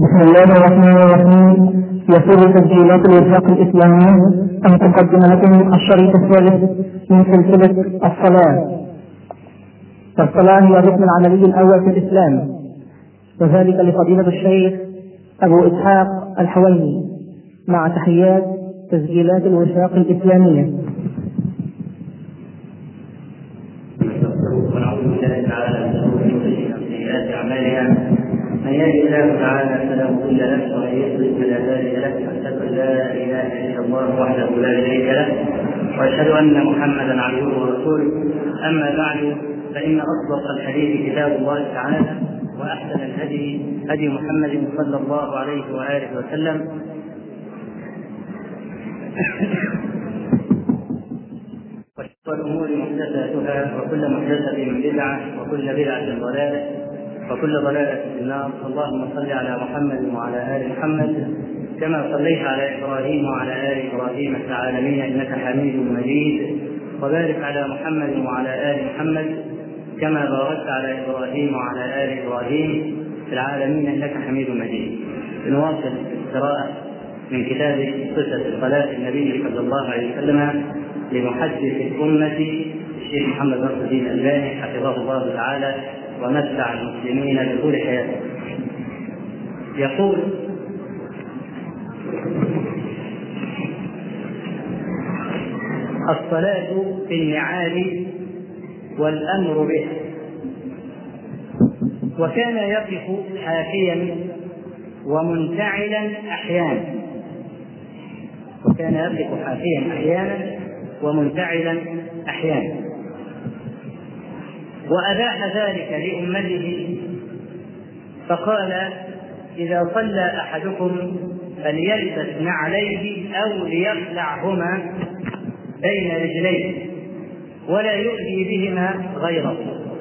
بسم الله الرحمن الرحيم يسر تسجيلات الوفاق الإسلامي أن تقدم لكم الشريط الثالث من سلسلة الصلاة فالصلاة هي الركن العملي الأول في الإسلام وذلك لفضيلة الشيخ أبو إسحاق الحويني مع تحيات تسجيلات الوفاق الإسلامية ونعوذ بالله تعالى من شرور سيئات اعمالنا من يهد الله تعالى فلا مضل له ومن يضلل فلا هادي له واشهد ان لا اله الا الله وحده لا شريك له واشهد ان محمدا عبده ورسوله اما بعد فان اصدق الحديث كتاب الله تعالى واحسن الهدي هدي محمد صلى الله عليه واله وسلم وشر الامور محدثاتها وكل محدثه بدعه وكل بدعه ضلاله وكل ضلاله في النار اللهم صل على محمد وعلى ال محمد كما صليت على ابراهيم وعلى ال ابراهيم في العالمين انك حميد مجيد وبارك على محمد وعلى ال محمد كما باركت على ابراهيم وعلى ال ابراهيم في العالمين انك حميد مجيد نواصل القراءه من كتاب صفه صلاه النبي صلى الله عليه وسلم لمحدث الأمة الشيخ محمد نصر الدين الألباني حفظه الله تعالى ومتع المسلمين بطول حياته. يقول الصلاة في النعال والأمر به وكان يقف حافيا ومنتعلا أحيانا وكان يقف حافيا أحيانا ومنتعلا احيانا واباح ذلك لامته فقال اذا صلى احدكم فليلبس نعليه او ليخلعهما بين رجليه ولا يؤذي بهما غيره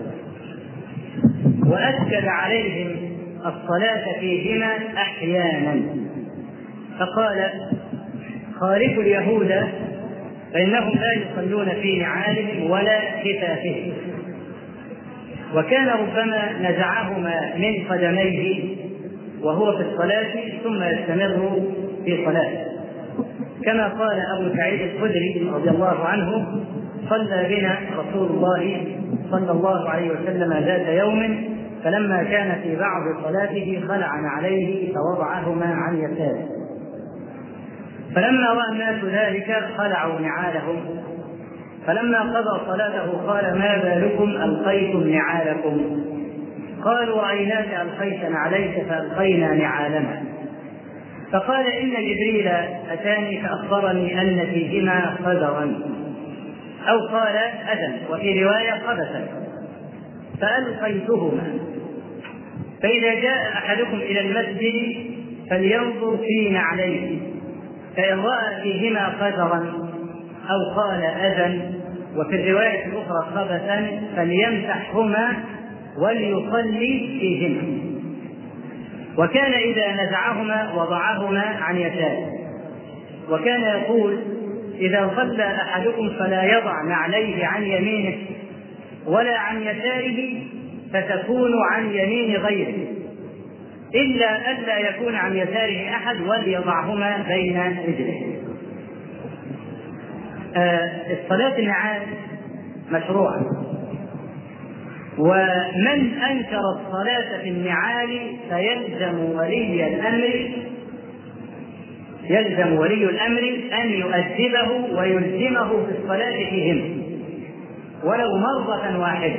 واكد عليهم الصلاه فيهما احيانا فقال خالفوا اليهود فإنهم لا يصلون في نعالهم ولا كتافهم وكان ربما نزعهما من قدميه وهو في الصلاة ثم يستمر في صلاته كما قال أبو سعيد الخدري رضي الله عنه صلى بنا رسول الله صلى الله عليه وسلم ذات يوم فلما كان في بعض صلاته خلع عليه فوضعهما عن يساره فلما راى الناس ذلك خلعوا نعالهم فلما قضى صلاته قال ما بالكم القيتم نعالكم قالوا رايناك القيت نعليك فالقينا نعالنا فقال ان جبريل اتاني فاخبرني ان فيهما قدرا او قال اذى وفي روايه خبثا فالقيتهما فاذا جاء احدكم الى المسجد فلينظر في نعليه فإن رأى فيهما قدرا أو قال أذى وفي الرواية الأخرى خبثا فليمسحهما وليصلي فيهما وكان إذا نزعهما وضعهما عن يساره وكان يقول إذا صلى أحدكم فلا يضع نعليه عن يمينه ولا عن يساره فتكون عن يمين غيره إلا ألا يكون عن يساره أحد وليضعهما بين رجليه. آه الصلاة النعال مشروعة ومن أنكر الصلاة في النعال فيلزم ولي الأمر يلزم ولي الأمر أن يؤدبه ويلزمه في الصلاة فيهن ولو مرة واحدة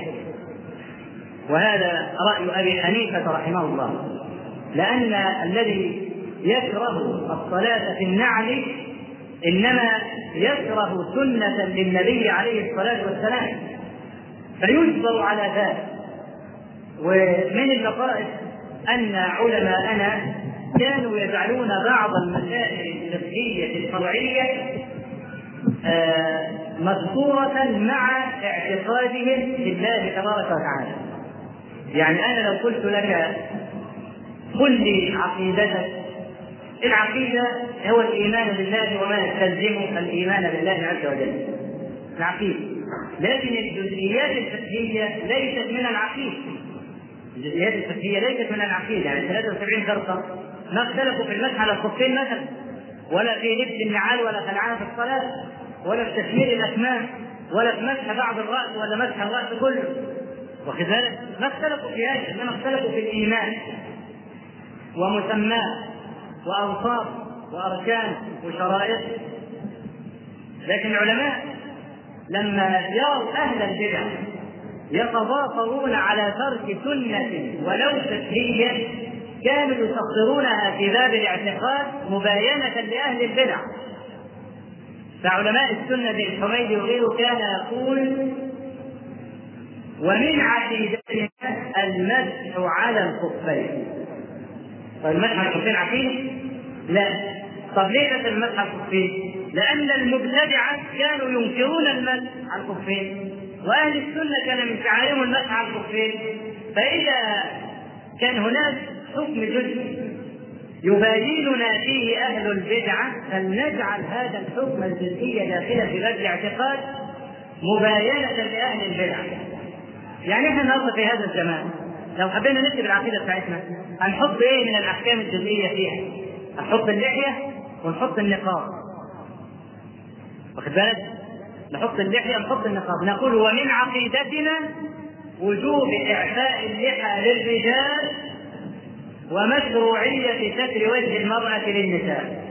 وهذا رأي أبي حنيفة رحمه الله لأن الذي يكره الصلاة في النعل إنما يكره سنة للنبي عليه الصلاة والسلام فيجبر على ذلك ومن اللطائف أن علماءنا كانوا يجعلون بعض المسائل الفقهية الفرعية مذكورة مع اعتقادهم بالله تبارك وتعالى يعني أنا لو قلت لك قل لي عقيدتك العقيدة هو الإيمان بالله وما يستلزم الإيمان بالله عز وجل العقيدة لكن الجزئيات الفقهية ليست من العقيدة الجزئيات الفقهية ليست من العقيدة يعني 73 فرقة ما اختلفوا في المسح على الخفين مثلا ولا في لبس النعال ولا خلعان في الصلاة ولا في تشمير الأكمام ولا في مسح بعض الرأس ولا مسح الرأس كله واخد بالك؟ ما اختلفوا في هذا انما اختلفوا في الايمان ومسماه واوصاف واركان وشرائط لكن العلماء لما يروا اهل البدع يتضافرون على ترك سنه ولو فقهيه كانوا يسخرونها في باب الاعتقاد مباينه لاهل البدع فعلماء السنه ابن الحميدي وغيره كان يقول ومن عقيدتنا المسح على الخفين طيب المسح على الخفين عقيدة؟ لا طب ليه مثل المسح على الخفين؟ لأن المبتدعة كانوا ينكرون المسح على الخفين وأهل السنة كان من شعائرهم المسح على الخفين فإذا كان هناك حكم جزء يبايننا فيه أهل البدعة فلنجعل هذا الحكم الجزئي داخلا في باب الاعتقاد مباينة لأهل البدعة يعني احنا النهارده في هذا الزمان لو حبينا نكتب العقيده بتاعتنا هنحط ايه من الاحكام الجزئيه فيها؟ هنحط اللحيه ونحط النقاب. واخد بالك؟ نحط اللحيه ونحط النقاب، نقول ومن عقيدتنا وجوب اعفاء اللحى للرجال ومشروعية ستر وجه المرأة للنساء.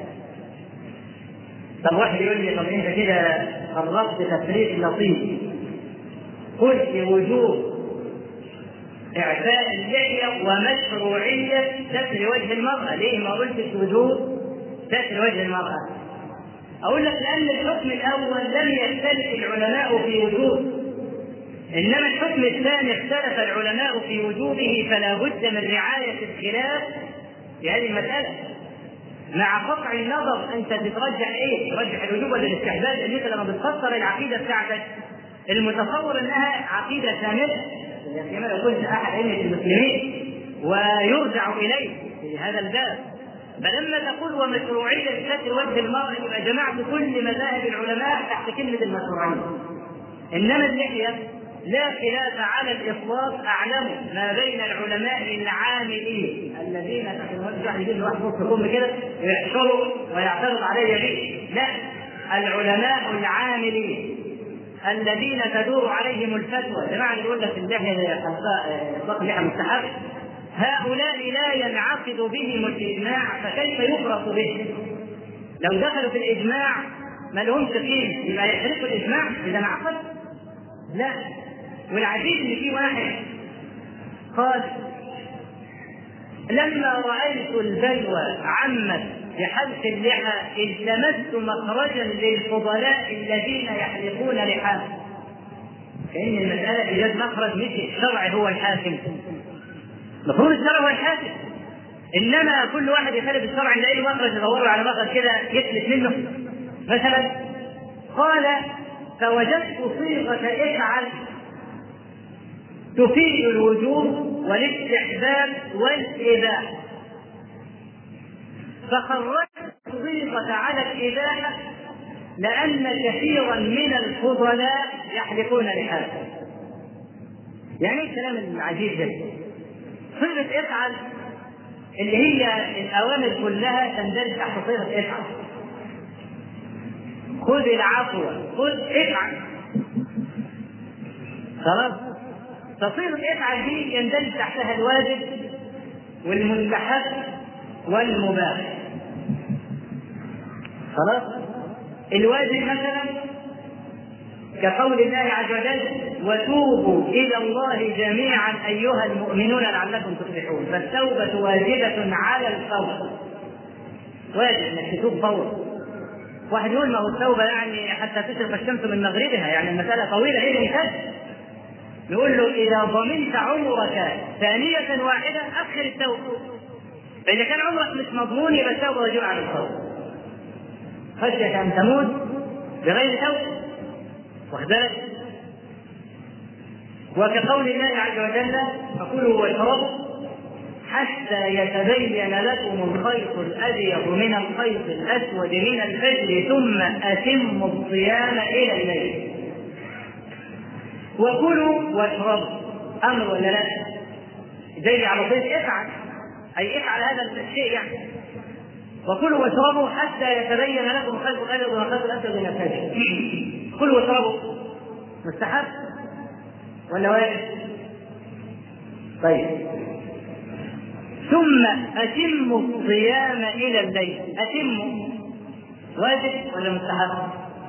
طب واحد يقول لي طب انت كده قررت تفريق لطيف قلت وجوب إعفاء اللحية ومشروعية ستر وجه المرأة، ليه ما قلتش وجوب ستر وجه المرأة؟ أقول لك لأن الحكم الأول لم يختلف العلماء في وجوبه، إنما الحكم الثاني اختلف العلماء في وجوبه فلا بد من رعاية الخلاف في هذه المسألة. مع قطع النظر أنت تترجح إيه؟ ترجح الوجوب ولا الاستحباب؟ لأن أنت لما بتفسر العقيدة بتاعتك المتصور انها عقيده كامله كما لو كنت احد ائمه المسلمين ويرجع اليه في هذا الباب فلما تقول ومشروعيه ستر وجه المرء يبقى جمعت كل مذاهب العلماء تحت كلمه المشروعيه انما اللحيه لا خلاف على الاطلاق اعلم ما بين العلماء العاملين الذين تحت الواحد يجيب واحد فوق كده يحشروا ويعترض عليه به لا العلماء العاملين الذين تدور عليهم الفتوى جماعة اللي يقول لك اللحية اطلاق اللحية مستحب هؤلاء لا ينعقد بهم الاجماع فكيف يفرق به؟ لو دخلوا في الاجماع ما لهمش قيمه يبقى يحرقوا الاجماع اذا انعقد؟ لا والعجيب ان في واحد قال لما رايت البلوى عمت بحلق اللحى التمست مخرجا للفضلاء الذين يحلقون لحاهم كأن المسألة إيجاد مخرج مش الشرع هو الحاكم المفروض الشرع هو الحاكم إنما كل واحد يخالف الشرع يلاقي له مخرج يدور على مخرج كده يفلت منه مثلا قال فوجدت صيغة افعل تفيد الوجوب والاستحباب والإباحة فخرجت الصيغة على الإباحة لأن كثيرا من الفضلاء يحلقون لحالهم. يعني ايه الكلام العجيب ده؟ صيغة افعل اللي هي الأوامر كلها تندرج تحت صيغة افعل. خذ العفو، خذ افعل. خلاص؟ فصيغة افعل دي يندرج تحتها الواجب والمستحب والمباح. خلاص الواجب مثلا كقول الله عز وجل وتوبوا الى الله جميعا ايها المؤمنون لعلكم تفلحون فالتوبه واجبه على الفور واجب انك تتوب فورا واحد يقول ما هو التوبه يعني حتى تشرق الشمس من مغربها يعني المساله طويله هي الانسان نقول له اذا ضمنت عمرك ثانيه واحده اخر التوبه فاذا كان عمرك مش مضمون يبقى التوبه واجبه على الفور خشية أن تموت بغير توبة واخد بالك؟ وكقول الله عز وجل فكلوا واشربوا حتى يتبين لكم الخيط الأبيض من الخيط الأسود من الفجر ثم أتموا الصيام إلى الليل وكلوا واشربوا أمر ولا لا؟ جاي على طيب افعل اي افعل هذا الشيء يعني وكلوا واشربوا حتى يتبين لكم الخيط الابيض من الخيط الاسود من الفجر كلوا واشربوا مستحب ولا واجب؟ طيب ثم أتموا الصيام إلى الليل أتموا واجب ولا مستحب؟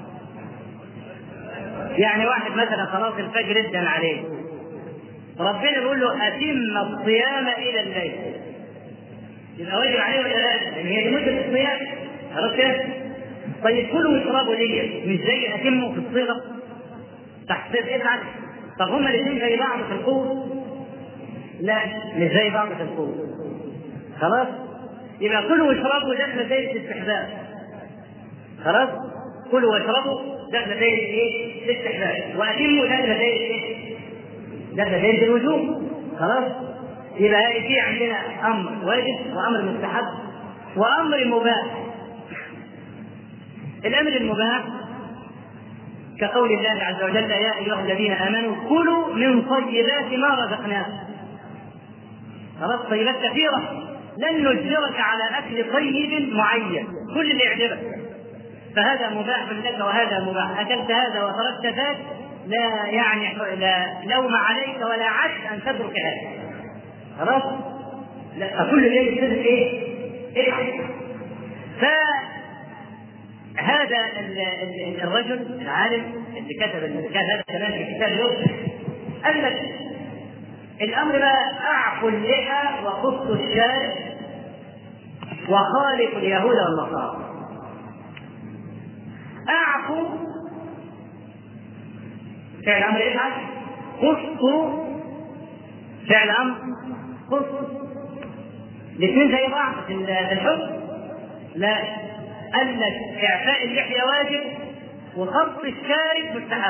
يعني واحد مثلا خلاص الفجر ادن عليه ربنا بيقول له أتم الصيام إلى الليل يبقى واجب عليه ولا لا؟ لأن هي دي مدة الصيام خلاص كده؟ طيب كلوا واشربوا ليه؟ مش زي أتموا في الصيغة تحصيل افعل طب هما الاثنين زي بعض في القوة؟ لا مش زي بعض في القوة خلاص؟ يبقى كلوا واشربوا دخل دايرة الاستحباب خلاص؟ كلوا واشربوا دخل دايرة ايه؟ الاستحباب وأتموا دخل دايرة ايه؟ دخل دايرة الوجوب خلاص؟ يبقى في عندنا أمر واجب وأمر مستحب وأمر مباح الأمر المباح كقول الله عز وجل يا أيها الذين آمنوا كلوا من طيبات ما رزقناكم خلاص طيبات كثيرة لن نجبرك على أكل طيب معين كل اللي يعجبك فهذا مباح لك وهذا مباح أكلت هذا وتركت ذاك لا يعني لا لوم عليك ولا عجز أن تترك هذا خلاص لا فكل اللي يجب ايه؟ ايه فهذا الرجل العالم اللي كتب اللي كان هذا الكلام في كتاب يوسف قال لك الامر بقى اعفوا اللحى وقصوا الشارع وخالقوا اليهود والنصارى اعفوا فعل امر افعل قصوا فعل امر قص الاثنين زي بعض في الحكم لا قال لك اعفاء اللحيه واجب وخط الشارب مستحب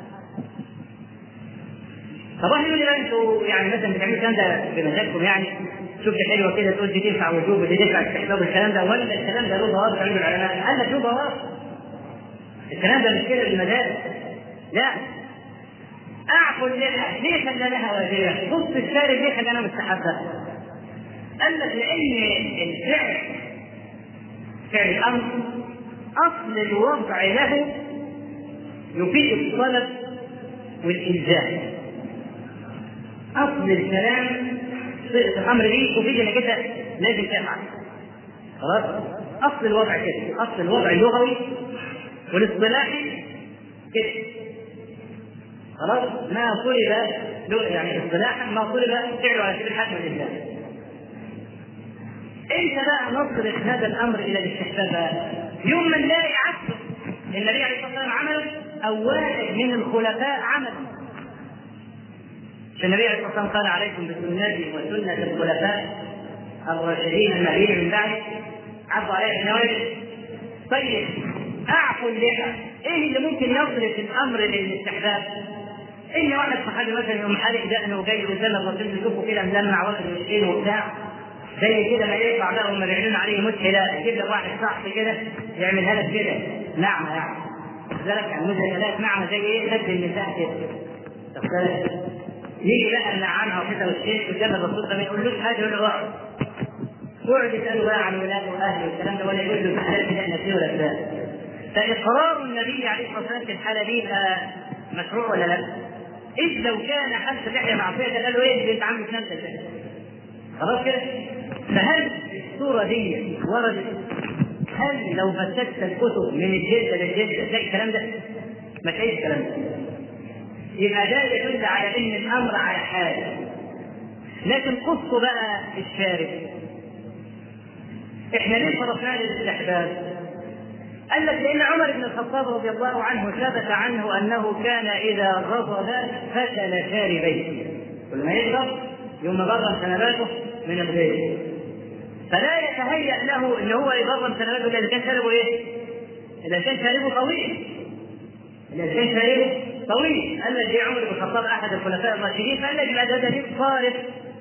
طب واحد يقول لي بقى انتوا يعني مثلا بتعملوا الكلام ده بمزاجكم يعني شوف دي حلوه كده تقول دي تنفع وجوب ودي تنفع استحباب الكلام ده ولا الكلام ده له ضوابط عند العلماء قال لك له ضوابط الكلام ده مش كده بالمزاج لا اعفو اللحى ليه خلى لها واجبه؟ قص الشارب ليه خلى انا مستحبه؟ قال لك لان الفعل فعل الامر اصل الوضع له يفيد الطلب والالزام اصل الكلام صيغه الامر دي تفيد انك انت لازم تفعل خلاص اصل الوضع كده اصل الوضع اللغوي والاصطلاحي كده خلاص ما طلب يعني اصطلاحا ما طلب فعله على سبيل الحكم لله انت بقى نصرف هذا الامر الى الاستحباب يوم من لا يعكس النبي عليه الصلاه والسلام عمله او واحد من الخلفاء عمله النبي عليه الصلاه والسلام قال عليكم بسنتي وسنه الخلفاء الراشدين المهديين من بعد عضوا عليها النواجذ طيب اعفوا اللحى ايه اللي ممكن يصرف الامر للاستحباب؟ ان واحد صحابي مثلا يقوم حالق دقنه وجاي قدام الرسول يشوفه كده ملمع واخد وشين وبتاع زي كده ما يطلع بقى هم بيعملون عليه مسهله يجيب لك واحد صاحبي كده يعملها لك كده نعمه يعني ذلك يعني مسهلات نعمه زي ايه خد النساء كده يجي بقى نعمها وكده والشيخ قدام الرسول ده ما يقولوش حاجه يقول له اقعد يقعد يساله بقى عن ولاده واهله والكلام ده ولا يقول له مسألة كده نفسيه ولا بتاع فاقرار النبي عليه الصلاه والسلام في الحاله دي مشروع ولا لا؟ إذ لو كان حدث اللحية معصية قال له إيه اللي أنت عامل في نفسك خلاص كده؟ فهل الصورة دي وردت هل لو فتشت الكتب من الجلد للجلد تلاقي الكلام ده؟ ما تلاقيش الكلام ده. يبقى ده يدل على ان الامر على حاله. لكن قصوا بقى الشارب. احنا ليه صرفناه للاستحباب؟ قال لك لان عمر بن الخطاب رضي الله عنه ثبت عنه انه كان اذا غضب فتل شاربيه كل ما يغضب يوم برم سنباته من الغيظ فلا يتهيأ له ان هو يبرم سنباته الا اذا كان شاربه ايه؟ اذا كان شاربه طويل اذا كان شاربه طويل قال لك عمر بن الخطاب احد الخلفاء الراشدين فقال لك يبقى ده دليل صارف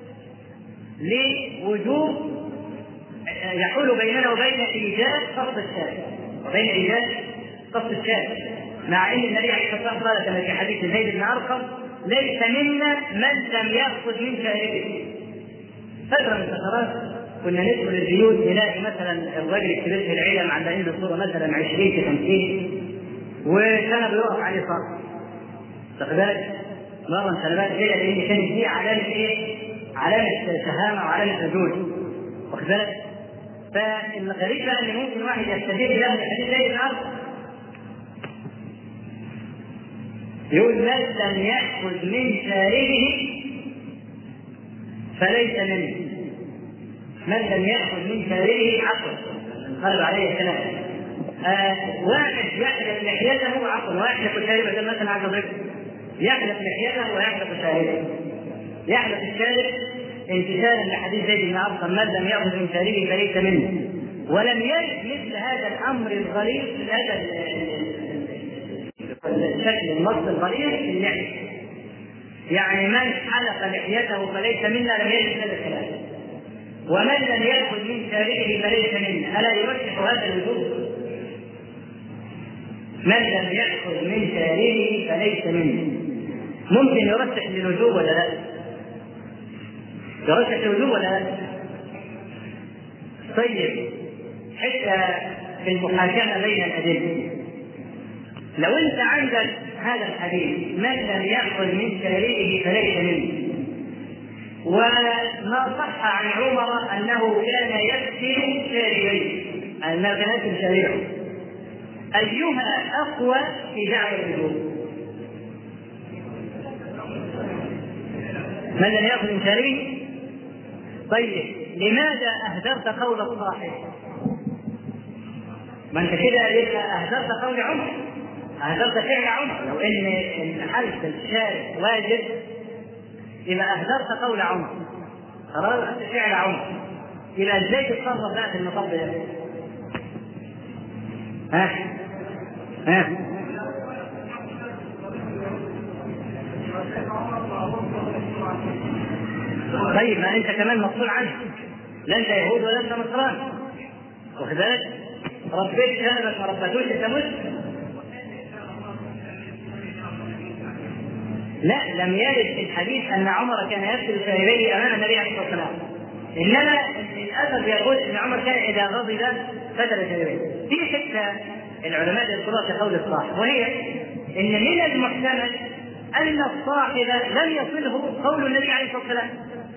لوجوب يحول بيننا وبين ايجاد قصد الشارع وبين ايجاد قصد الشارع مع ان النبي عليه الصلاه والسلام قال كما في حديث زيد بن ارقم ليس منا من لم ياخذ من شاربه فتره من فترات كنا ندخل البيوت نلاقي مثلا الراجل الكبير في العيله معلقين الصوره مثلا 20 في 50 وكان بيقف عليه صف واخد بالك؟ مرة خلي بالك كده لان كانت دي علامة ايه؟ علامة شهامة وعلامة رجول واخد بالك؟ فالغريب بقى ان ممكن واحد يستدل له بحديث زي الارض يقول من لم يأخذ من شاربه فليس منه من لم يأخذ من شاربه عقل انقلب عليه الكلام آه واحد يحلق لحيته عقل ويحلق شاربه ده مثلا عايز اضربه يحلق لحيته ويحلق شاربه يحلق الشارب امتثالا لحديث زيد بن ارقم من لم يأخذ من شاربه فليس منه ولم يرد مثل هذا الامر الغليظ هذا الشكل النص الغليظ في اللحية يعني من حلق لحيته فليس منا لم يجد هذا الكلام ومن لم يأخذ من شاربه فليس منا ألا يرشح هذا الوجود من لم يأخذ من شاربه فليس منا ممكن يرشح للوجوب ولا لا؟ يرشح للوجوب ولا لا؟ طيب حتى في المحاكمة بين الأدلة لو انت عندك هذا الحديث من لم ياخذ من شاربه فليس منه وما صح عن عمر انه كان يغسل شاربيه انه كان يغسل شاربه ايها اقوى في دعوه الوجوب من لم ياخذ من شاربه طيب لماذا اهدرت قول الصاحب ما انت كده يبقى اهدرت قول عمر أهدرت فعل عمر لو إن إن حلف الشارع واجب يبقى أهدرت قول عمر خلاص فعل عمر يبقى إزاي تتصرف بقى في المطب ده؟ ها؟ ها؟ طيب ما أنت كمان مسؤول عنه لا أنت يهود ولا أنت نصراني واخد بالك؟ ربيت كلامك ما ربيتوش أنت مسلم لا لم يرد في الحديث ان عمر كان يغسل شاربيه امام النبي عليه الصلاه والسلام انما الاثر يقول ان عمر كان اذا غضب فتل شاربيه في حته العلماء يذكرها في قول الصاحب وهي ان من المحتمل ان الصاحب لم يصله قول النبي عليه الصلاه والسلام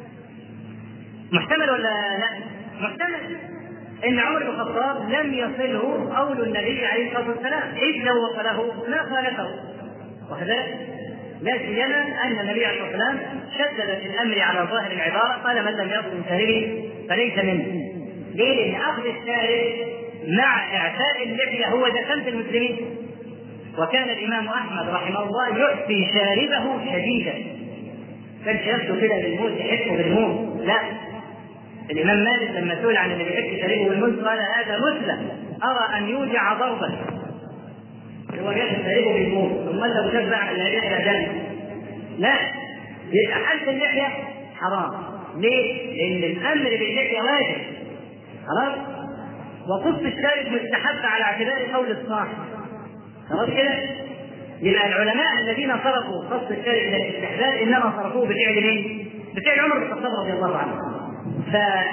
محتمل ولا لا؟ محتمل ان عمر بن الخطاب لم يصله قول النبي عليه الصلاه والسلام اذ لو وصله ما خالفه وكذلك لا سيما ان النبي عليه الصلاه والسلام شدد في الامر على ظاهر العباره قال من لم يأخذ من شاربه فليس منه. ليه؟ لان اخذ الشارب مع اعفاء اللحيه هو دخلت المسلمين. وكان الامام احمد رحمه الله يعفي شاربه شديدا. كانش يبدو كده بالموت يحسه بالموت، لا. الامام مالك لما سئل عن اللي بيحس شاربه بالموت قال هذا مسلم ارى ان يوجع ضربا هو ياخذ شاربه بالموت ثم لو شبع اللحيه دم لا يبقى حلق اللحيه حرام ليه؟ لان الامر باللحيه واجب خلاص وقص الشارب مستحب على اعتبار قول الصاحب خلاص كده يبقى العلماء الذين صرفوا قص الشارب الى الاستحلال انما صرفوه بفعل مين؟ بفعل عمر بن الخطاب رضي الله عنه ف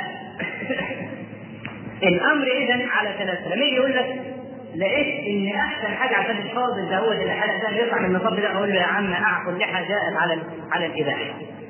الامر اذا على ثلاثه لما يجي يقول لك لقيت ان احسن حاجه عشان الفاضل ده هو اللي حلق ده يطلع من النصاب ده اقول له يا عم اعقل لحى جاءت على على الاباحه.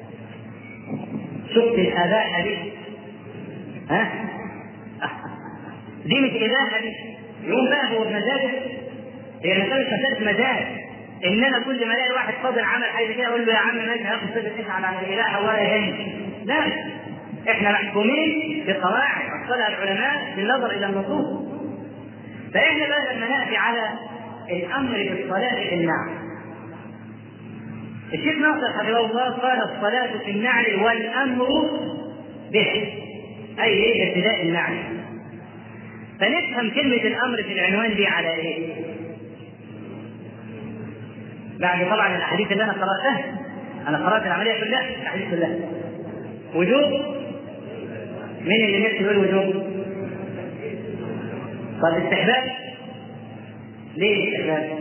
شفت الاباحه دي؟ ها؟ دي مش اباحه دي يقوم بقى هو بمزاجه هي مساله مش مساله مزاج ان انا كل ما الاقي واحد فاضل عمل حاجه كده اقول له يا عم ماشي هاخد صفه على الاباحه ولا يهمني. لا احنا محكومين بقواعد اصلها العلماء بالنظر الى النصوص فإحنا بقى لما نأتي على الأمر بالصلاة في النعل الشيخ ناصر حفظه الله قال الصلاة في النعل والأمر به أي إيه ابتداء النعل فنفهم كلمة الأمر في العنوان دي على إيه؟ بعد طبعا الأحاديث اللي أنا قرأتها أنا قرأت العملية كلها الأحاديث كلها وجوب مين اللي نفسه يقول وجوب؟ طب استحباب ليه الاستحباب؟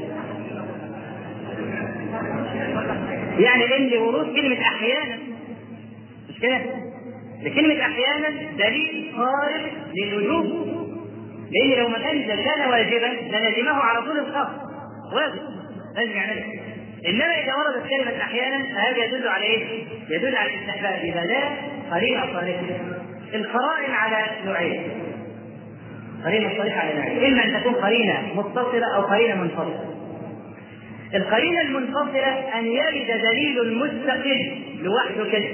يعني لان ورود كلمة أحيانا مش كده؟ لكلمة أحيانا دليل خارق للوجوب لأن لو ما كان كان واجبا للزمه على طول الخط واجب لازم يعمله انما اذا وردت كلمه احيانا فهذا يدل على ايه؟ يدل على الاستحباب اذا لا قرينه صالحه القرائن على نوعين قرينه صالحه على نوعين اما ان تكون قرينه متصله او قرينه منفصله القرينه المنفصله ان يرد دليل مستقل لوحده كده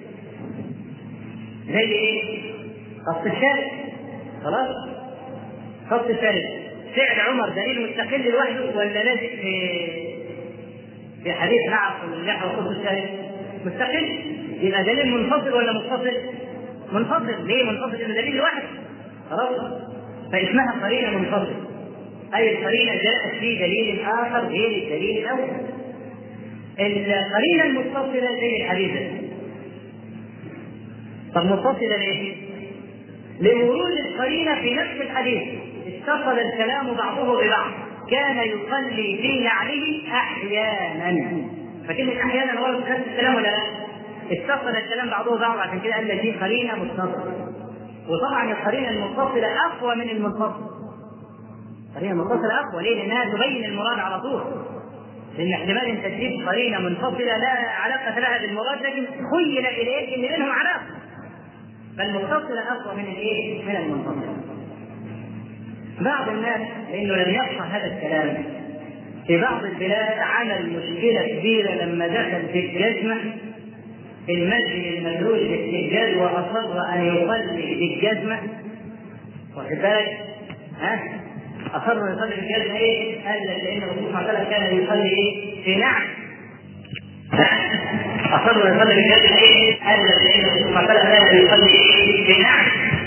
زي ايه؟ خط الشارع خلاص؟ خط الشارع فعل عمر دليل مستقل لوحده ولا لازم في في حديث نعم اللحى وخط الشارع مستقل يبقى دليل منفصل ولا متصل؟ منفصل ليه منفصل؟ لأنه دليل لوحده خلاص؟ فاسمها قرينه منفصله أي القرينة جاءت في دليل آخر غير الدليل الأول. القرينة المتصلة زي الحديث طب متصلة ليه؟ لورود القرينة في نفس الحديث اتصل الكلام بعضه ببعض كان يصلي في نعله أحيانا فكلمة أحيانا ورد نفس الكلام ولا لا؟ اتصل الكلام بعضه ببعض عشان كده قال دي قرينة متصلة وطبعا القرينة المتصلة أقوى من المنفصل قرينة المتصلة أقوى ليه؟ لأنها تبين المراد على طول لأن احتمال أن تجيب قرينة منفصلة لا علاقة لها بالمراد لكن خيل إليك أن بينهم علاقة فالمتصلة أقوى من الإيه؟ من المنفصلة. بعض الناس لأنه لم يفقه هذا الكلام في بعض البلاد عمل مشكلة كبيرة لما دخل في الجزمة في المسجد المدروس بالسجاد وأصر أن يصلي بالجزمة واخد بالك؟ ها؟ أصر أن يصلي بالجزمة إيه؟ قال لك لأن الرسول صلى الله عليه وسلم كان يصلي إيه؟ في نعم أصر أن يصلي بالجزمة إيه؟ قال لك لأن الرسول صلى الله عليه وسلم كان يصلي إيه؟ في نعم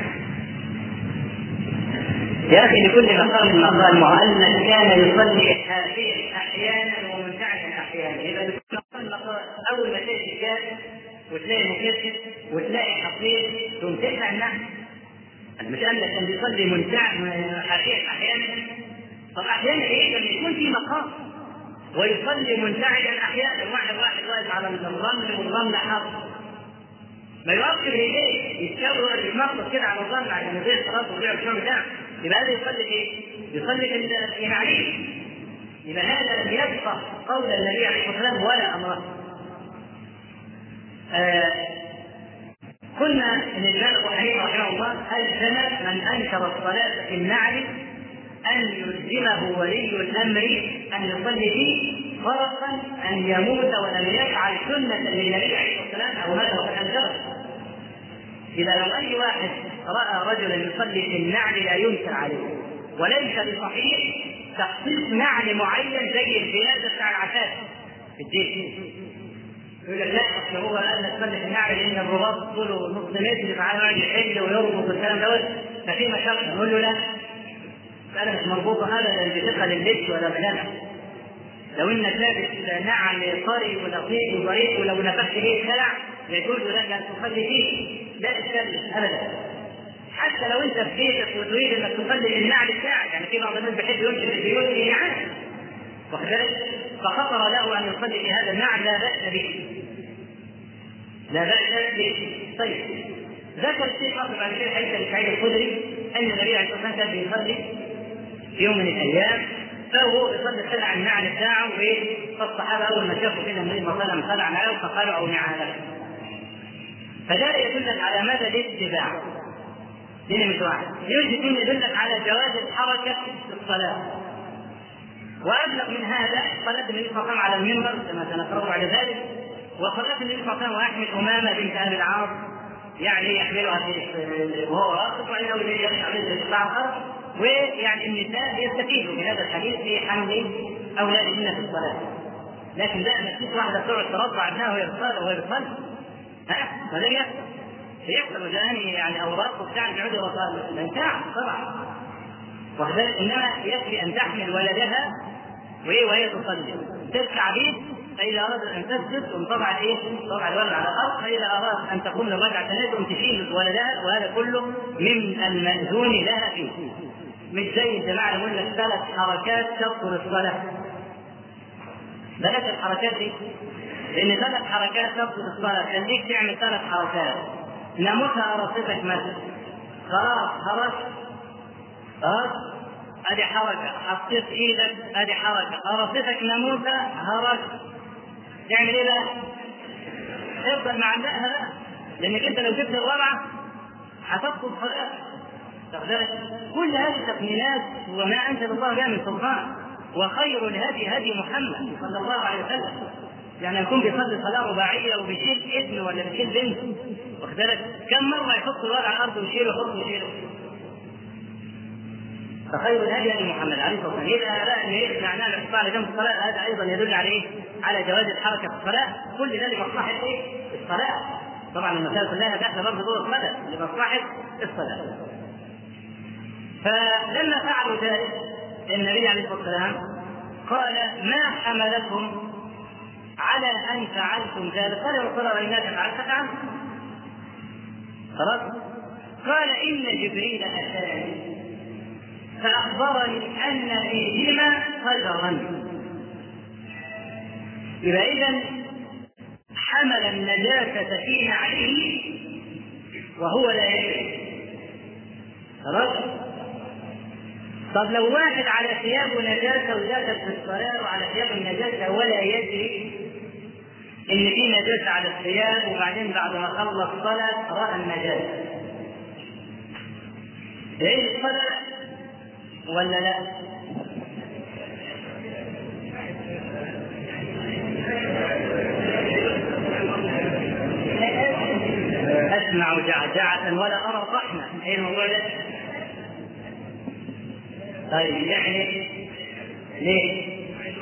يا اخي لكل مقام مقال وانك كان يصلي حافيا احيانا ومنتعشا احيانا يبقى لكل مقام مقال اول ما تلاقي سجاد وتلاقي مكسر وتلاقي حصير ثم تقطع النعم مش قال لك كان بيصلي منتع حافيا احيانا طب احيانا ايه لما يكون في مقام ويصلي منتعشا احيانا واحد واحد واقف على الرمل والرمل حاضر ما يوقف رجليه يتشاور يتنطط كده على الرمل عشان يضيع صلاته ويضيع الشغل بتاعه يبقى هذا يصلي ايه؟ يصلي في عليه يبقى هذا لم يبقى قول النبي عليه الصلاه والسلام ولا امره آه قلنا ان الامام ابو حنيفه رحمه الله الزم من انكر الصلاه في النعل ان يلزمه ولي الامر ان يصلي فيه فرقا ان يموت ولم يفعل سنه للنبي عليه الصلاه والسلام او ماذا وقد انكره إذا لو أي واحد رأى رجلا يصلي في النعل لا ينكر عليه وليس بصحيح تخصيص نعل معين زي الزيادة بتاع العفاف في الدين يقول لك لا اصل هو قال لك صلي في النعل لان الرباط طوله نص متر فعلا يقعد يحل ويربط والكلام دوت ففي مشقه نقول له لا مسألة مش مربوطة أبدا بثقل اللبس ولا بلانة لو انك لابس نعل طري ولطيف وظريف ولو نفخت فيه خلع يجوز لك ان تصلي فيه لا اشكال ابدا حتى لو انت في بيتك وتريد انك تصلي النعل بتاعك يعني في بعض الناس بيحب يمشي في البيوت في نعال واخد بالك فخطر له ان يصلي في هذا النعل لا باس به لا باس به طيب ذكر الشيخ اخر بعد كده حديث ابي سعيد الخدري ان النبي عليه الصلاه والسلام كان بيصلي في يوم من الايام فهو يصلي خلع النعل بتاعه وايه فالصحابه اول ما شافوا كده النبي صلى الله عليه وسلم خلع نعله فقالوا او نعاله فده يدلك على مدى الاتباع دين مش واحد يوجد دين يدلك على جواز الحركه في الصلاه وابلغ من هذا صلاه النبي صلى الله عليه وسلم على المنبر كما سنقرا بعد ذلك وصلاه النبي صلى الله عليه وسلم ويحمل امامه بنت ابي العاص يعني يحملها في وهو راقص وانه يخشى من ارتفاع الارض ويعني النساء يستفيدوا من هذا الحديث في حمل اولادهن في الصلاه لكن لا ما تشوف واحده تقعد ترضع ابنها وهي بتصلي وهي بتصلي ها هذا يحصل يحصل وجاني يعني اوراق وبتاع بيقعدوا يرضعوا ما ينفعش طبعا وكذلك انما يكفي ان تحمل ولدها وهي وهي تصلي تركع به فاذا ارادت ان تسجد ثم طبعا ايه؟ طبعا الولد على الارض فاذا ارادت ان تقوم للركعه الثانيه ثم تشيل ولدها وهذا كله من الماذون لها فيه مش زي الجماعه يقول لك ثلاث حركات تبطل الصلاه بلاش الحركات دي لان ثلاث حركات تبطل الصلاه خليك تعمل ثلاث حركات ناموسها قرصتك مثلا خلاص خلاص خلاص ادي حركة حطيت ايدك ادي حركة قرصتك ناموسة هرس تعمل ايه بقى؟ افضل معلقها بقى لانك انت لو جبت الرابعة هتفقد صلاتك كل هذه التقنينات وما انزل الله بها من سلطان وخير الهدي هدي محمد صلى الله عليه وسلم يعني يكون بيصلي صلاه رباعيه وبيشيل ابن ولا بيشيل بنت واخد بالك كم مره يحط الورق على الارض ويشيله يحط ويشيله فخير الهدي هدي محمد عليه الصلاه والسلام اذا لا ان يقنعناه الاحصاء على جنب الصلاه هذا ايضا يدل على ايه؟ على جواز الحركه في الصلاه كل ذلك لمصلحه ايه؟ الصلاه طبعا المسائل كلها داخله برضه جوه الصلاه لمصلحه الصلاه فلما فعلوا ذلك النبي عليه الصلاه والسلام قال ما حملكم على ان فعلتم ذلك قال يا رسول الله انك فعلت فعلت خلاص قال ان جبريل اتاني فاخبرني ان فيهما قدرا يبقى اذا حمل النجاسه في نعله وهو لا يدري خلاص طب لو واحد على ثيابه نجاسه ودخل في الصلاه وعلى ثيابه نجاسه ولا يدري ان في نجاسه على الثياب وبعدين بعد ما خلص صلاه راى النجاسه يعيد الصلاه ولا لا؟ اسمع جعجعه ولا ارى طحنا ايه الموضوع ده؟ طيب يعني ليه؟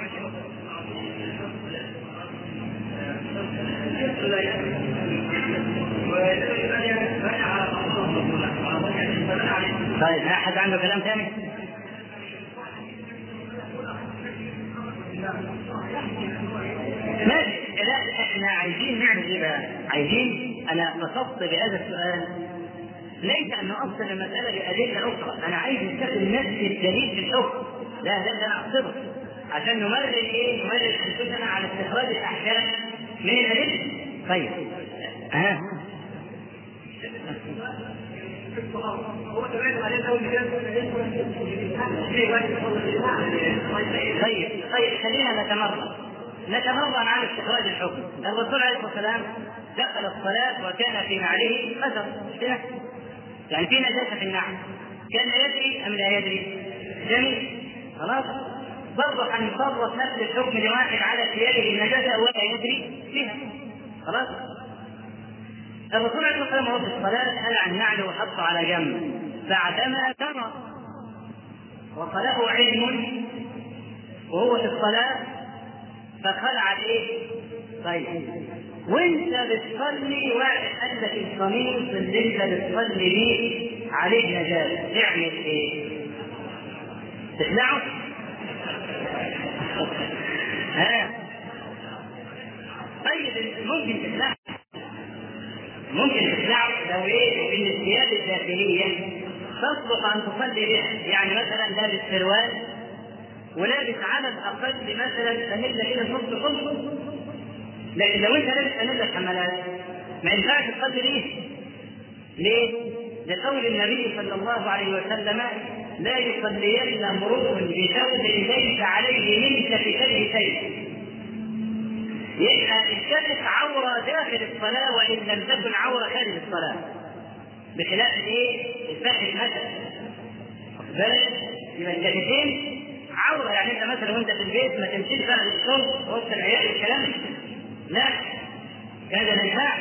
طيب احد عنده كلام ثاني؟ ماشي لا احنا عايزين نعمل ايه بقى؟ عايزين انا قصدت بهذا السؤال ليس ان اصل المساله بادله اخرى، انا عايز نستخدم نفس الدليل في الحكم، لا ده اللي انا اقصده عشان نمرر ايه؟ نمرر انفسنا على استخراج الاحكام من الادله. طيب ها طيب طيب خلينا نتمرن نتمرن على استخراج الحكم الرسول عليه الصلاه والسلام دخل الصلاه وكان في نعله اثر يعني في نجاسه في النعل كان يدري ام لا يدري؟ جميل خلاص برضه هنصرف نفس الحكم لواحد على ثيابه النجاسه ولا يدري فيها خلاص الرسول عليه الصلاه والسلام وهو في الصلاه هل عن نعله وحطه على جنب بعدما ترى وصله علم وهو في الصلاه فخلع ايه؟ طيب وانت بتصلي واحد قال لك القميص اللي انت بتصلي بيه عليه نجاسه تعمل ايه؟ تخلعه؟ ها طيب ممكن تخلعه ممكن تخلعه لو ايه ان الثياب الداخليه تصلح ان تصلي بها يعني مثلا لابس سروال ولابس على الاقل مثلا فانيلا كده نص خمس لكن لو انت لابس فانيلا حملات ما ينفعش تصلي بيه ليه؟ لقول النبي صلى الله عليه وسلم لا يصلين امرؤ بثوب ليس عليه من كتفيه شيء يبقى الكتف عوره داخل الصلاه وان لم تكن عوره خارج الصلاه بخلاف الايه؟ الفخذ مثلا بالك يبقى الكتفين عوره يعني انت مثلا وانت في البيت ما تمشيش بقى للشرب وسط العيال والكلام لا هذا ما ينفعش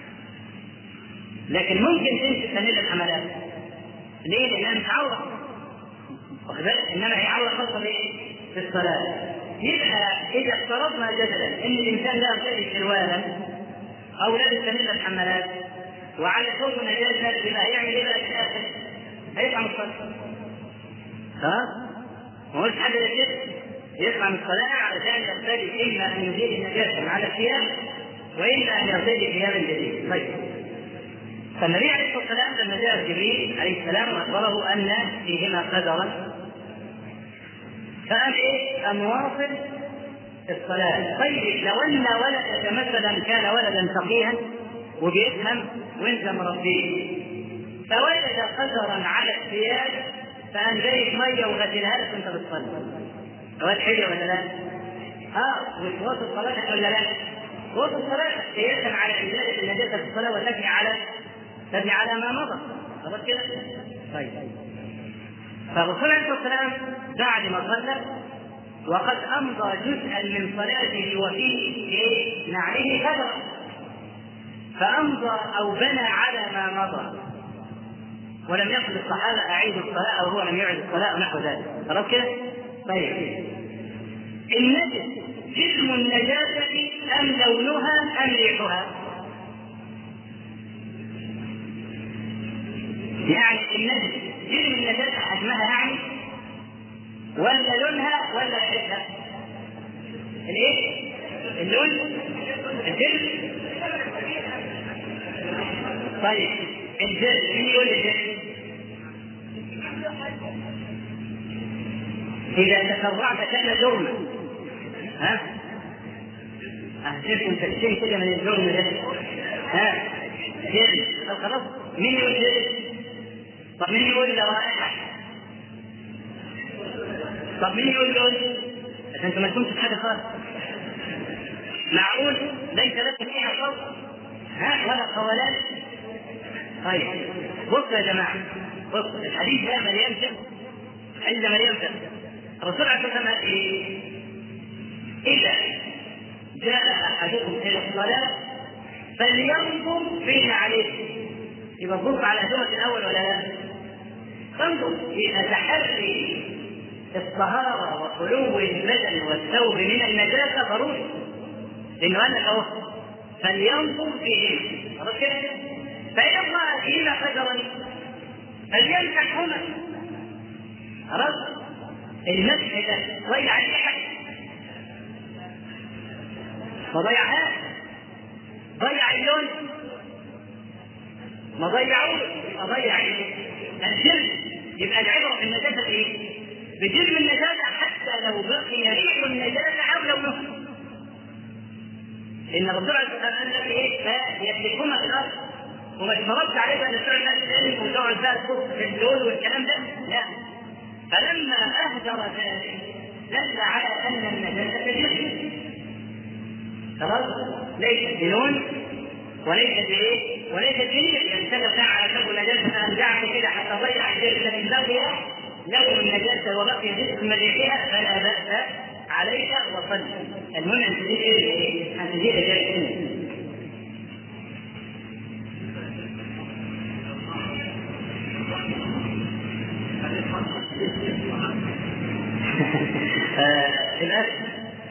لكن ممكن تمشي فانيلا الحملات ليه؟ لانها مش عوره واخد بالك انما هي عوره خاصه بايه؟ في الصلاه يبقى اذا افترضنا جدلا ان الانسان لا يرتدي سروالا او لابس فانيلا الحملات وعلى ثوب نجاسه يبقى هيعمل ايه بقى في الاخر؟ هيطلع من الصلاه ها؟ ما هوش حاجه كده يطلع من الصلاه علشان يرتدي اما ان يزيل النجاسه على الثياب واما ان يرتدي ثيابا جديده طيب فالنبي عليه الصلاه والسلام لما جاء جبريل عليه السلام واخبره ان فيهما قدرا فقال ايه؟ ان واصل الصلاه طيب لو ان ولدك مثلا كان ولدا فقيها وبيفهم وانت مربيه فوجد قدرا على الثياب فقام جايب ميه وغسلها لك وانت بتصلي سؤال حلو ولا لا؟ اه وصوت الصلاه ولا لا؟ صوت الصلاه قياسا على ازاله النجاسه في الصلاه وتبني على تبني على ما مضى خلاص كده؟ طيب فالرسول عليه الصلاه والسلام بعد ما صلى وقد امضى جزءا من صلاته وفيه ايه؟ نعله كثره فامضى او بنى على ما مضى ولم يقل الصحابه اعيدوا الصلاه او هو لم يعد الصلاه ونحو ذلك خلاص كده؟ طيب النجس جسم النجاسة أم لونها أم ريحها؟ يعني النجس جسم النجاسة حجمها يعني ولا لونها ولا ريحها؟ الايه؟ اللون؟ الجلد؟ طيب الجلد مين يقول الجلد؟ إذا تسرعت كان جرما ها؟ أهدفكم تكشين كده من الجرم ده ها؟ جلد طب خلاص مين يقول جلد؟ طب مين يقول روائح؟ طب مين يقول لون؟ عشان انتوا ما لكمش حاجه خالص. معقول ليس لك فيها صوت؟ ها ولا قولان؟ طيب بصوا يا جماعه بصوا الحديث ده مليان شر الحديث ده مليان شر الرسول عليه الصلاه والسلام قال ايه؟ اذا جاء احدكم الى الصلاه فلينظر بين عليه يبقى تبص على هدومك الاول ولا لا؟ تنظر الى تحري الطهارة وخلو البدن والثوب من النجاسة ضروري لأنه قال لك أهو فلينظر فيهما خلاص كده؟ فإن رأى فيهما قدرا فليمسحهما خلاص؟ المسح ده ضيع الريحة ما ضيعهاش ضيع اللون ما ضيعوش يبقى ضيع ايه؟ الجلد يبقى العبرة في النجاسة ايه؟ بجرم النجاسة حتى لو بقي ريح النجاسة أو لونها. إن الرسول عليه الصلاة والسلام قال إيه؟ فيسلكهما في الأرض. وما اشترطت عليه بقى نسوع الناس ذلك وتقعد بقى تبص في الدول والكلام ده، لا. فلما أهدر ذلك دل على أن النجاسة جرم. خلاص؟ ليست بلون وليست بايه؟ وليست بريح، يعني كذا ساعة على كتب النجاسة أنزعته كده حتى ضيع الجلد الذي بقي لو النجاسة وبقي جزء من ريحها فلا بأس عليك وصل المهم أن تزيد إيه؟ أن تزيد جلد للأسف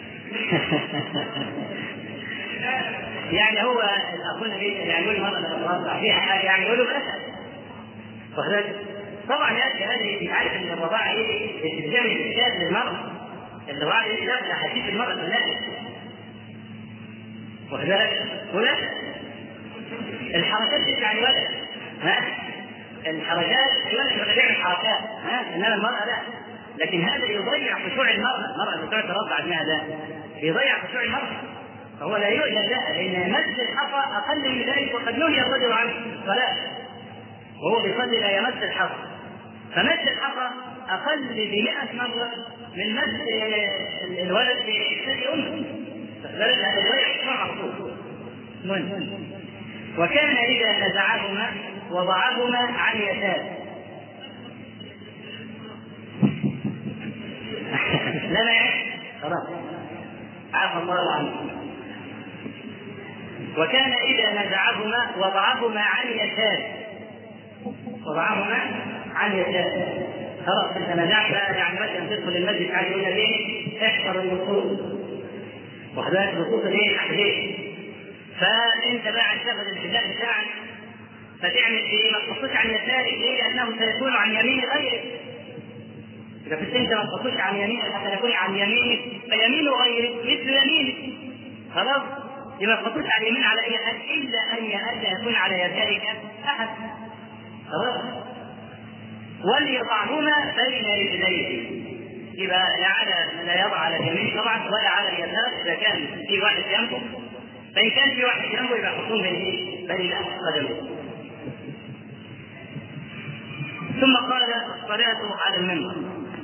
يعني هو اخونا يعني يقول مره فيها حاجه يعني يقولوا بأسف واخد طبعا يا اخي هذه عارف ان الرضاعه ايه استخدام الاشكال للمراه الرضاعه ايه لا لا حديث المراه بالله واخد بالك هنا الحركات تدفع الولد ها الحركات الولد يبقى بيعمل حركات ها انما المراه لا لكن هذا يضيع خشوع المراه المراه اللي بتقعد ترضع ابنها ده يضيع خشوع المراه فهو لا يؤذن لها لان مد الحصى اقل من ذلك وقد نهي الرجل عن الصلاه وهو بيصلي لا يمس الحصى فمس الحصى اقل ب 100 مره من مس الولد في ثدي امه فذلك هذا يضيع الشرع على طول وكان اذا نزعهما وضعهما عن يساره لا لا خلاص عفى الله عنه وكان إذا نزعهما وضعهما عن يساره وضعهما عن يساره خلاص انت نزعت بقى يعني مثلا تدخل المسجد عايز يقول لك ايه؟ احضر النصوص وحدات نصوص الايه؟ الاحاديث فانت بقى تاخذ الحجاب بتاعك فتعمل ايه؟ ما تبصش عن يسارك ليه؟ لانه سيكون عن يمين غيرك إذا كنت أنت ما تبصش عن يمينك حتى يكون عن يمينك فيمين غيرك مثل يمينك خلاص يبقى ما تبصش على اليمين على أي أحد إلا أن ألا يكون على يسارك أحد خلاص وليضعهما بين رجليه يبقى لا على لا يضع على اليمين طبعا ولا على اليسار اذا كان في واحد جنبه فان كان في واحد جنبه يبقى يحطهم بين بل قدمه ثم قال الصلاة على المنبر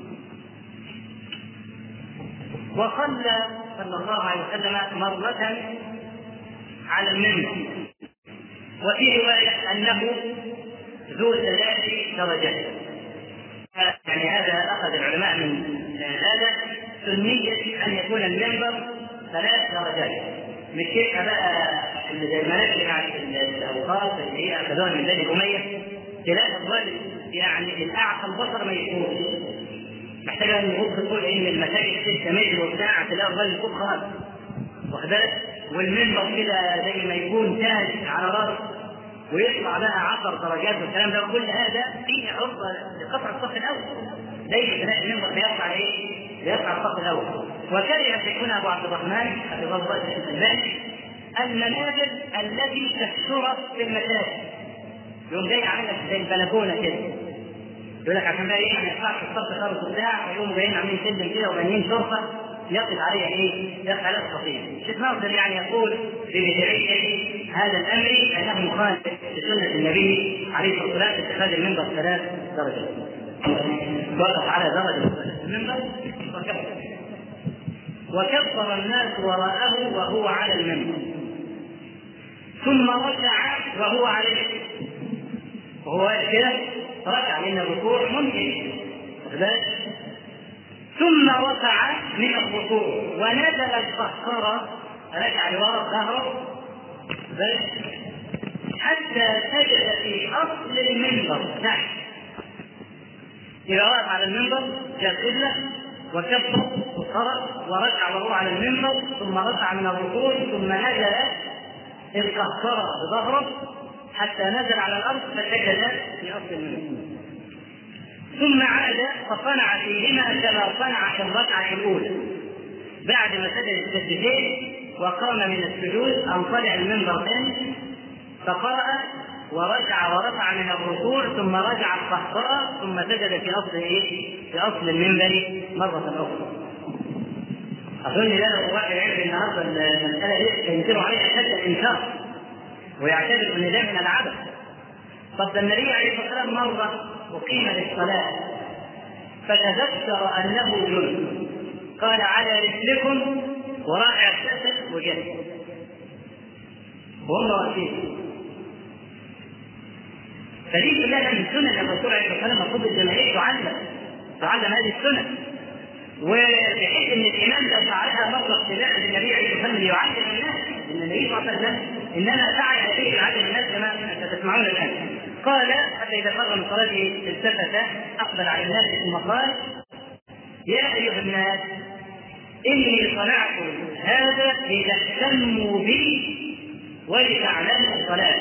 وصلى صلى الله عليه وسلم مرة على المنبر وفي رواية أنه ذو ثلاث درجات يعني هذا أخذ العلماء من هذا سنية أن يكون المنبر ثلاث درجات مش كيف بقى زي المناكب يعني الأوقاف اللي هي أخذوها من بني أمية تلاقي الرجل يعني الأعقى البصر ما يشوفش محتاج ان يبص تقول ان المساجد 6 متر وبتاع تلاقي الراجل فوق خالص واخد بالك والمنبر كده زي ما يكون تاج على راسه ويطلع بقى 10 درجات والكلام ده كل هذا فيه عرضه لقطع الصف الاول دايما تلاقي المنبر بيطلع ايه؟ بيطلع الصف الاول وكره شيخنا ابو عبد الرحمن حفظه الله الالباني المنازل التي تكثرت في المساجد يوم جاي عامل زي البلكونه كده يقول لك عشان بقى ايه ما ينفعش الصف خالص وبتاع ويقوموا جايين عاملين سلم كده وبانيين شرطه يقف عليها ايه؟ يقف عليها الخطيب. الشيخ ناصر يعني يقول ببدعيه هذا الامر انه مخالف لسنه النبي عليه الصلاه والسلام في اتخاذ المنبر ثلاث درجات. وقف على درجه المنبر وكبر. وكبر الناس وراءه وهو على المنبر. ثم ركع وهو عليه. وهو واقف كده ركع لان الركوع ممكن ثم رفع من الركوع ونزل القهقرة رجع لورا ظهره بس حتى سجد في اصل المنبر تحت اذا وقف على المنبر جاء القبله وكبر وقرأ وركع وهو على المنبر ثم رفع من الركوع ثم نزل القهقرة بظهره حتى نزل على الارض فسجد في اصل المنبر ثم عاد فصنع فيهما كما صنع في الركعه الاولى بعد ما سجد السجدتين وقام من السجود ان طلع المنبر ثاني فقرأ ورجع ورفع من الركوع ثم رجع القهقرة ثم سجد في اصل ايه؟ في اصل المنبر مرة اخرى. اظن لا لو واحد عرف النهارده المسألة دي ينكر عليها اشد الانكار ويعتبر ان ده من العبث. طب ده النبي عليه الصلاه والسلام مره اقيم للصلاه فتذكر انه جنب قال على رجلكم وراح اغتسل وجلس وهم واقفين فدي كلها من سنن الرسول عليه الصلاه والسلام المفروض الجماهير تعلم تعلم هذه السنن وبحيث ان الامام لو فعلها مره ابتداء للنبي عليه الصلاه والسلام ليعلم الناس ان النبي صلى الله عليه وسلم انما سعى اليه يعلم الناس كما تسمعون الان قال حتى اذا فرغ من صلاته التفت اقبل على الناس ثم قال يا ايها الناس اني صنعت هذا لتهتموا بي ولتعلموا الصلاه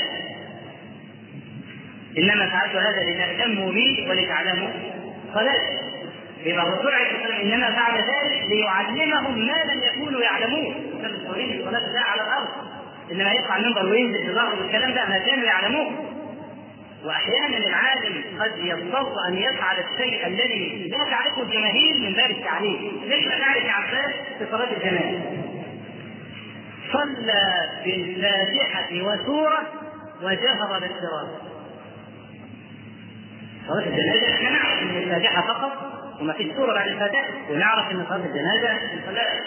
انما فعلت هذا لتهتموا بي ولتعلموا صلاتي يبقى الرسول عليه الصلاه والسلام انما فعل ذلك ليعلمهم ما لم يكونوا يعلمون كان الصغيرين الصلاه ده على الارض انما يطلع المنبر وينزل في ظهره والكلام ده ما كانوا يعلموه واحيانا العالم قد يضطر ان يفعل الشيء الذي لا تعرفه الجماهير من باب التعليم ليش لا تعرف يا عباس في صلاه الجنازه صلى بالفاتحه وسوره وجهر بالقراءه صلاه الجنازه احنا نعرف ان الفاتحه فقط وما فيش سوره بعد الفاتحه ونعرف ان صلاه الجنازه صلاه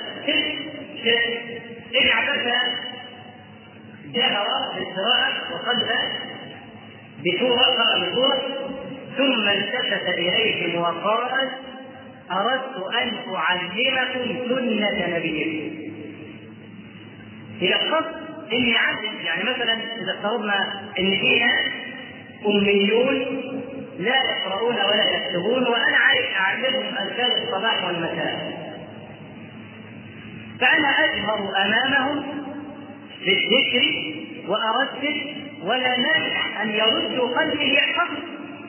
ابن عباس جهر بالقراءه وصلى بسورة قرأ بسورة ثم التفت إليهم وقال أردت أن أعلمكم سنة نبيكم. إلى القصد إني أعلم يعني مثلا إذا افترضنا إن فينا أميون لا يقرؤون ولا يكتبون وأنا عايز أعلمهم أذكار الصباح والمساء. فأنا أجهر أمامهم بالذكر وأردد ولا مانع ان يردوا قلبي ليحفظوا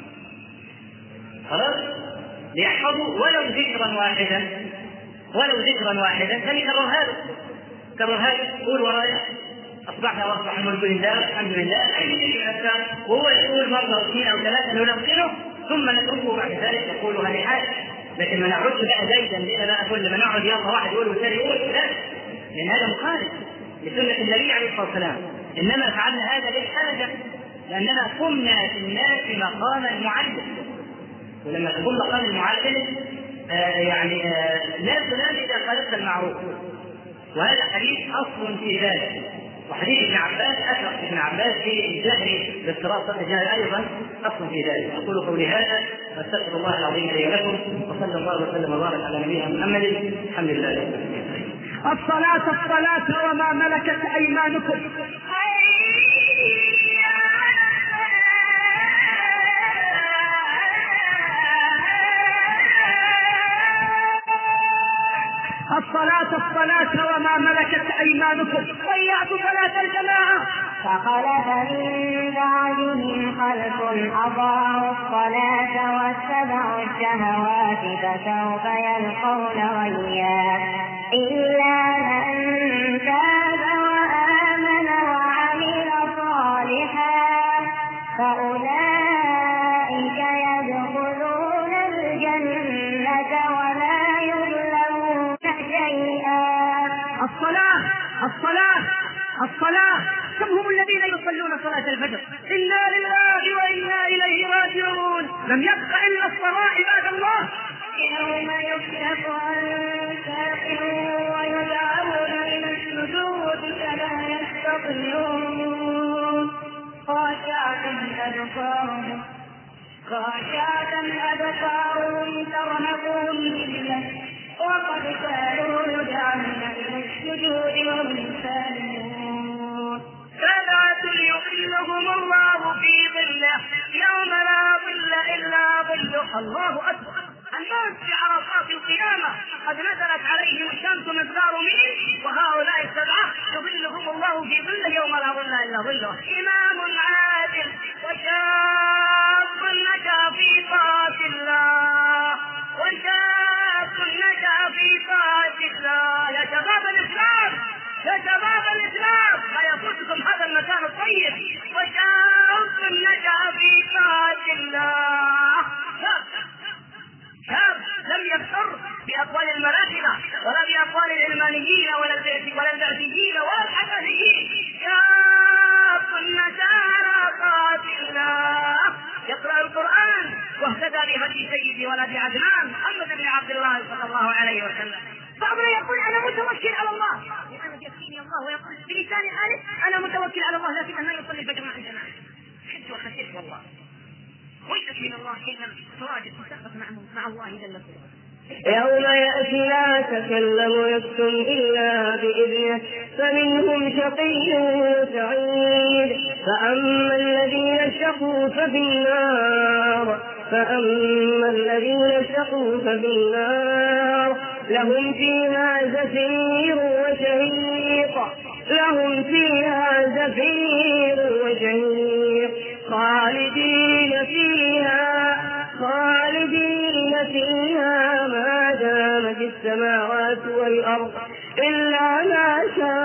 خلاص ليحفظوا ولو ذكرا واحدا ولو ذكرا واحدا فليكررها له كررها له قول ورايا اصبحنا واصبح الملك لله الحمد لله اي وهو يقول مره او اثنين او ثلاثه نلقنه ثم نتركه بعد ذلك يقولها لحاجه لكن ما نعودش بقى زيدا لنا بقى كل ما نقعد يلا واحد يقول والثاني يقول لا لان هذا مخالف لسنه النبي عليه الصلاه والسلام انما فعلنا هذا للحاجه لاننا قمنا في الناس مقام المعلم ولما تكون مقام المعلم آه يعني آه لا تنام اذا خالفت المعروف وهذا حديث اصل في ذلك وحديث ابن عباس اثر ابن عباس في الجهل باضطراب الجهل ايضا اصل في ذلك اقول قولي هذا واستغفر الله العظيم لي ولكم وصلى الله وسلم وبارك على نبينا محمد الحمد لله الصلاة الصلاة وما ملكت أيمانكم الصلاة الصلاة وما ملكت أيمانكم ضيعت صلاة الجماعة فخلف من بعدهم خلف أضاعوا الصلاة واتبعوا الشهوات فسوف يلقون غيا إلا من تاب وآمن وعمل صالحا فأولئك يدخلون الجنة ولا يظلمون شيئا الصلاة الصلاة الصلاة كم هم الذين يصلون صلاة الفجر إنا لله وإنا إليه راجعون لم يبق إلا الصلاة عباد الله يوم يكشف عن ساق ويدعون إلى السجود فلا يستطيعون خاشعة أبصارهم خاشعة أبصارهم ترهقهم ذلة وقد كانوا يدعون إلى السجود وهم سالمون سبعة يظلهم الله في ظله يوم لا ظل إلا ظله الله أكبر الناس في عرصات القيامة قد نزلت عليهم الشمس مقدار ميل وهؤلاء السبعة يظلهم الله في ظله يوم لا ظل إلا ظله إمام عادل وشاب نجا في طاعة الله وشاب نجا في طاعة الله يا شباب الإسلام يا شباب الاسلام لا يفوتكم هذا المكان الطيب وشاب نجا في طاعه الله شاب شاب لم يغتر باقوال الملاحده ولا باقوال العلمانيين ولا ولا البعثيين ولا الحسنيين شاب نجا على طاعه الله يقرا القران واهتدى بهدي سيدي ولد عدنان محمد بن عبد الله صلى الله عليه وسلم بعضنا يقول انا متوكل على الله لانه يكفيني الله ويقول بلسان الف انا متوكل على الله لكن انا يصلي الفجر مع الجماعه خدت وخسرت والله ويلك من الله حين تراجع تسقط مع مع الله جل وعلا يوم يأتي لا تكلم نفس إلا بإذنه فمنهم شقي وسعيد فأما الذين شقوا ففي النار فأما الذين شقوا ففي النار لهم فيها زفير وشهيق لهم فيها زفير وشهيق خالدين فيها خالدين فيها ما دامت السماوات والأرض إلا ما شاء